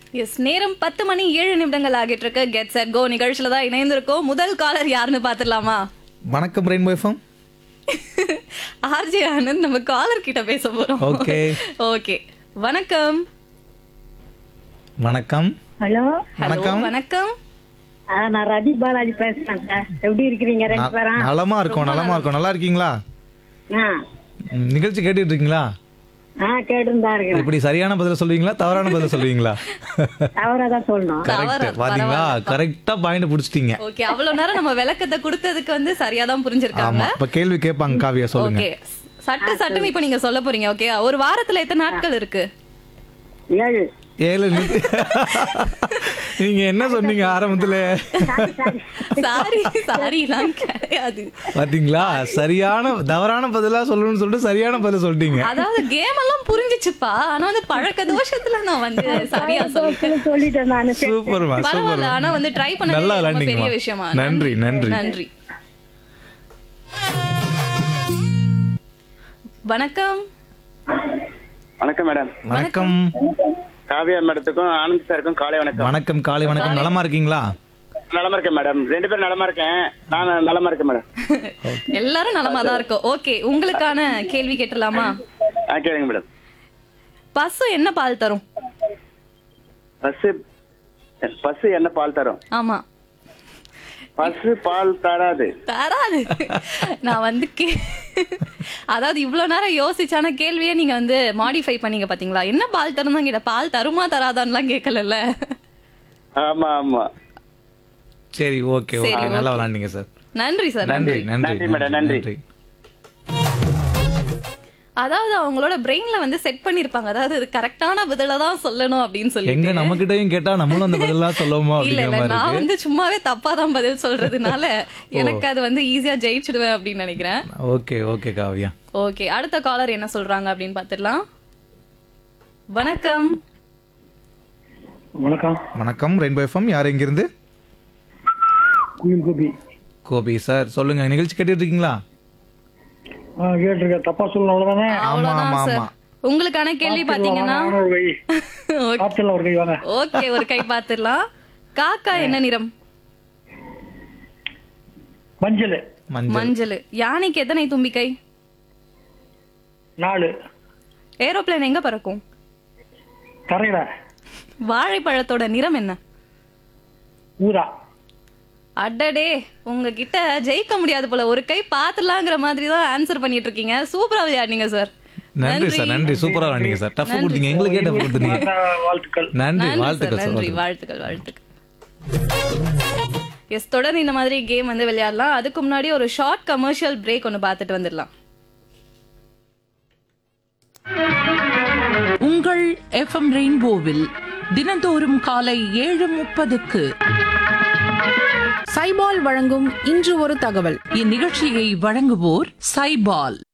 S நேரம் பத்து மணி ஏழு நிமிடங்கள் ஆகிட்டு இருக்கு கெட் செட் கோ நிகழ்ச்சியில தான் இணைந்திருக்கோம் முதல் காலர் யாருன்னு பாத்துடலாமா வணக்கம் ரெயின்போ எஃப்எம் ஆர்ஜே ஆனந்த் நம்ம காலர் கிட்ட பேச போறோம் ஓகே ஓகே வணக்கம் வணக்கம் ஹலோ ஹலோ வணக்கம். வணக்கம் ஆ, நான் ரதி பாலாஜி பேசுறேன் சார் எப்படி இருக்கிறீங்க ரெண்டு பேரும் நலமா இருக்கோம் நலமா இருக்கோம் நல்லா இருக்கீங்களா ஆ ம், நிகழ்ச்சி கேட்டுட்டு இருக்கீங்களா ஆ கேட்டுதான் இருக்கிறேன் இப்படி சரியான பதில சொல்லுவீங்களா தவறான பதில சொல்லுவீங்களா தவறா தான் சொல்லணும் கரெக்ட் பாத்தீங்களா கரெக்டா பாயிண்ட் புடிச்சிட்டீங்க ஓகே அவ்வளவு நேரம் நம்ம விளக்கத்தை கொடுத்ததுக்கு வந்து சரியா தான் புரிஞ்சிருக்காங்க ஆமா இப்ப கேள்வி கேட்பாங்க காவியா சொல்லுங்க ஓகே சட்டு சட்டுன்னு இப்ப நீங்க சொல்ல போறீங்க ஓகே ஒரு வாரத்துல எத்தனை நாட்கள் இருக்கு ஏழு ஏழு நிமி- நீங்க என்ன சொன்னீங்க ஆரம்பத்துல சாரி சாரி எல்லாம் கிடையாது பாத்தீங்களா சரியான தவறான பதிலா சொல்லணும்னு சொல்லிட்டு சரியான பதில சொல்லிட்டீங்க அதாவது கேம் எல்லாம் புரிஞ்சுச்சுப்பா ஆனா வந்து பழக்க தோஷத்துல நான் வந்து சரியா சொல்லிட்டேன் சொல்லிட்டேன் நானு சூப்பர்மா பரவாயில்ல சூப்பர் ஆனா வந்து ட்ரை பண்ணது நல்லா ரொம்ப பெரிய விளையாண்டீங்கம்மா. விஷயமா நன்றி, நன்றி. நன்றி வணக்கம் வணக்கம் மேடம் வணக்கம் காவியா மேடத்துக்கும் ஆனந்த் சாருக்கும் காலை வணக்கம் வணக்கம் காலை வணக்கம் நலமா இருக்கீங்களா நலமா இருக்கேன் மேடம் ரெண்டு பேரும் நலமா இருக்கேன் நான் நலமா இருக்கேன் மேடம் எல்லாரும் நலமா தான் இருக்கோம் ஓகே உங்களுக்கான கேள்வி கேட்டலாமா ஆ கேளுங்க மேடம் பசு என்ன பால் தரும் பஸ் பஸ் என்ன பால் தரும் ஆமா பஸ் பால் தராது தராது நான் வந்து கே அதாவது இவ்வளவு நேரம் யோசிச்சான கேள்வியே நீங்க வந்து மாடிஃபை பண்ணீங்க பாத்தீங்களா என்ன பால் தரும் தான் கேட்ட பால் தருமா தராதான்லாம் கேட்கல ஆமா ஆமா சரி ஓகே சரி, ஓகே நல்லா okay. விளாண்டீங்க சார் நன்றி சார் நன்றி நன்றி நன்றி மேடம், நன்றி. அதாவது அவங்களோட பிரெயின்ல வந்து செட் பண்ணிருப்பாங்க அதாவது இது கரெக்டான பதில தான் சொல்லணும் அப்படின்னு சொல்லி எங்க நம்ம கிட்டயும் கேட்டா நம்மளும் அந்த பதிலா சொல்லுவோமா இல்ல அப்படிங்கிற இல்ல மாதிரி நான் இருக்கு வந்து சும்மாவே தப்பா தான் பதில் சொல்றதுனால எனக்கு அது வந்து ஈஸியா ஜெயிச்சிடுவேன் அப்படின்னு நினைக்கிறேன் ஓகே ஓகே காவியா ஓகே அடுத்த காலர் என்ன சொல்றாங்க அப்படின்னு பாத்துடலாம் வணக்கம் வணக்கம் வணக்கம் ரெயின்போ எஃப்எம் யார் எங்கிருந்து குயில் கோபி கோபி சார் சொல்லுங்க நிகழ்ச்சி கேட்டுட்டு இருக்கீங்களா ஆ கேட்டிருக்கேன் தப்பா சொல்லணும் அவ்வளவுதானே ஆமா அவ்வளவுதான் ஆமா சார் ஆமா உங்களுக்கான கேள்வி பாத்தீங்கன்னா வாங்க, ஒரு கை காத்துல ஒரு கை வாங்க ஓகே ஒரு கை பாத்துடலாம் காக்கா என்ன நிறம் மஞ்சள் மஞ்சள் மஞ்சள் யானைக்கு எத்தனை தும்பிக்கை நாலு ஏரோப்ளேன் எங்க பறக்கும் தரையில வாழைப்பழத்தோட நிறம் என்ன ஊதா அடடே உங்ககிட்ட ஜெயிக்க முடியாது போல ஒரு கை பாத்துலாங்கிற மாதிரி தான் ஆன்சர் பண்ணிட்டு இருக்கீங்க சூப்பரா விளையாடுனீங்க சார் நன்றி சார் நன்றி சூப்பரா விளாண்டீங்க சார் டஃப் கொடுத்தீங்க எங்களுக்கே டஃப் கொடுத்தீங்க அந்த வாழ்த்துக்கள் நன்றி நன்றி சார் வாழ்த்துக்கள் சார் நன்றி வாழ்த்துக்கள் வாழ்த்துக்கள் எஸ் தொடர்ந்து இந்த மாதிரி கேம் வந்து விளையாடலாம் அதுக்கு முன்னாடி ஒரு ஷார்ட் கமர்ஷியல் பிரேக் ஒன்னு பார்த்துட்டு வந்துடலாம் உங்கள் எஃப்எம் ரெயின்போவில் தினந்தோறும் காலை ஏழு முப்பதுக்கு சைபால் வழங்கும் இன்று ஒரு தகவல் இந்நிகழ்ச்சியை வழங்குவோர் சைபால்